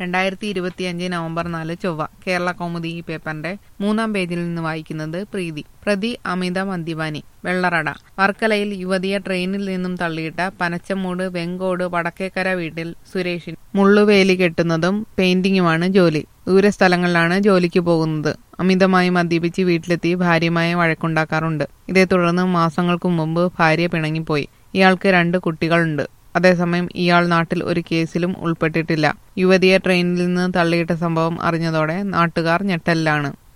രണ്ടായിരത്തി ഇരുപത്തിയഞ്ച് നവംബർ നാല് ചൊവ്വ കേരള കൗമുദി ഈ പേപ്പറിന്റെ മൂന്നാം പേജിൽ നിന്ന് വായിക്കുന്നത് പ്രീതി പ്രതി അമിത മദ്യപാനി വെള്ളറട വർക്കലയിൽ യുവതിയെ ട്രെയിനിൽ നിന്നും തള്ളിയിട്ട പനച്ചമൂട് വെങ്കോട് വടക്കേക്കര വീട്ടിൽ സുരേഷിന് മുള്ളുവേലി കെട്ടുന്നതും പെയിന്റിങ്ങുമാണ് ജോലി ദൂരസ്ഥലങ്ങളിലാണ് ജോലിക്ക് പോകുന്നത് അമിതമായി മദ്യപിച്ച് വീട്ടിലെത്തി ഭാര്യയുമായി വഴക്കുണ്ടാക്കാറുണ്ട് ഇതേ തുടർന്ന് മാസങ്ങൾക്കു മുമ്പ് ഭാര്യ പിണങ്ങിപ്പോയി ഇയാൾക്ക് രണ്ട് കുട്ടികളുണ്ട് അതേസമയം ഇയാൾ നാട്ടിൽ ഒരു കേസിലും ഉൾപ്പെട്ടിട്ടില്ല യുവതിയെ ട്രെയിനിൽ നിന്ന് തള്ളിയിട്ട സംഭവം അറിഞ്ഞതോടെ നാട്ടുകാർ ഞെട്ടലിലാണ്